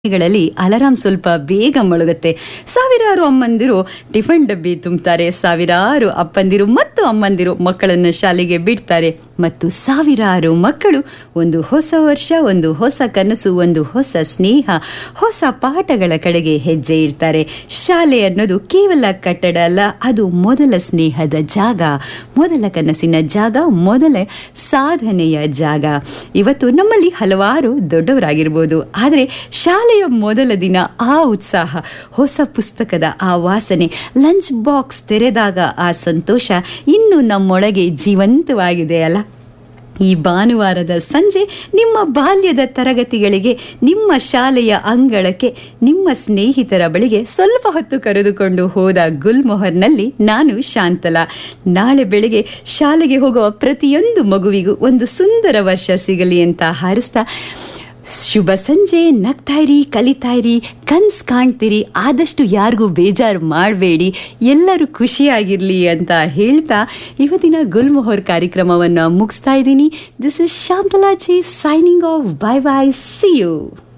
ಗಳಲ್ಲಿ ಅಲಾರಾಮ್ ಸ್ವಲ್ಪ ಬೇಗ ಮೊಳಗುತ್ತೆ ಸಾವಿರಾರು ಅಮ್ಮಂದಿರು ಟಿಫನ್ ಡಬ್ಬಿ ತುಂಬುತ್ತಾರೆ ಸಾವಿರಾರು ಅಪ್ಪಂದಿರು ಮತ್ತು ಅಮ್ಮಂದಿರು ಮಕ್ಕಳನ್ನು ಶಾಲೆಗೆ ಬಿಡ್ತಾರೆ ಮತ್ತು ಸಾವಿರಾರು ಮಕ್ಕಳು ಒಂದು ಹೊಸ ವರ್ಷ ಒಂದು ಹೊಸ ಕನಸು ಒಂದು ಹೊಸ ಸ್ನೇಹ ಹೊಸ ಪಾಠಗಳ ಕಡೆಗೆ ಹೆಜ್ಜೆ ಇಡ್ತಾರೆ ಶಾಲೆ ಅನ್ನೋದು ಕೇವಲ ಕಟ್ಟಡ ಅಲ್ಲ ಅದು ಮೊದಲ ಸ್ನೇಹದ ಜಾಗ ಮೊದಲ ಕನಸಿನ ಜಾಗ ಮೊದಲ ಸಾಧನೆಯ ಜಾಗ ಇವತ್ತು ನಮ್ಮಲ್ಲಿ ಹಲವಾರು ದೊಡ್ಡವರಾಗಿರ್ಬೋದು ಆದರೆ ಶಾಲೆಯ ಮೊದಲ ದಿನ ಆ ಉತ್ಸಾಹ ಹೊಸ ಪುಸ್ತಕದ ಆ ವಾಸನೆ ಲಂಚ್ ಬಾಕ್ಸ್ ತೆರೆದಾಗ ಆ ಸಂತೋಷ ಇನ್ನು ನಮ್ಮೊಳಗೆ ಜೀವಂತವಾಗಿದೆ ಅಲ್ಲ ಈ ಭಾನುವಾರದ ಸಂಜೆ ನಿಮ್ಮ ಬಾಲ್ಯದ ತರಗತಿಗಳಿಗೆ ನಿಮ್ಮ ಶಾಲೆಯ ಅಂಗಳಕ್ಕೆ ನಿಮ್ಮ ಸ್ನೇಹಿತರ ಬಳಿಗೆ ಸ್ವಲ್ಪ ಹೊತ್ತು ಕರೆದುಕೊಂಡು ಹೋದ ಗುಲ್ಮೊಹರ್ನಲ್ಲಿ ನಾನು ಶಾಂತಲಾ ನಾಳೆ ಬೆಳಿಗ್ಗೆ ಶಾಲೆಗೆ ಹೋಗುವ ಪ್ರತಿಯೊಂದು ಮಗುವಿಗೂ ಒಂದು ಸುಂದರ ವರ್ಷ ಸಿಗಲಿ ಅಂತ ಹಾರಿಸ್ತಾ ಶುಭ ಸಂಜೆ ನಗ್ತಾಯಿರಿ ಕಲಿತಾಯಿರಿ ಕನ್ಸ್ ಕಾಣ್ತೀರಿ ಆದಷ್ಟು ಯಾರಿಗೂ ಬೇಜಾರು ಮಾಡಬೇಡಿ ಎಲ್ಲರೂ ಖುಷಿಯಾಗಿರಲಿ ಅಂತ ಹೇಳ್ತಾ ಇವತ್ತಿನ ಗುಲ್ಮೊಹರ್ ಕಾರ್ಯಕ್ರಮವನ್ನು ಮುಗಿಸ್ತಾ ಇದ್ದೀನಿ this is Shantalaji signing off bye bye see you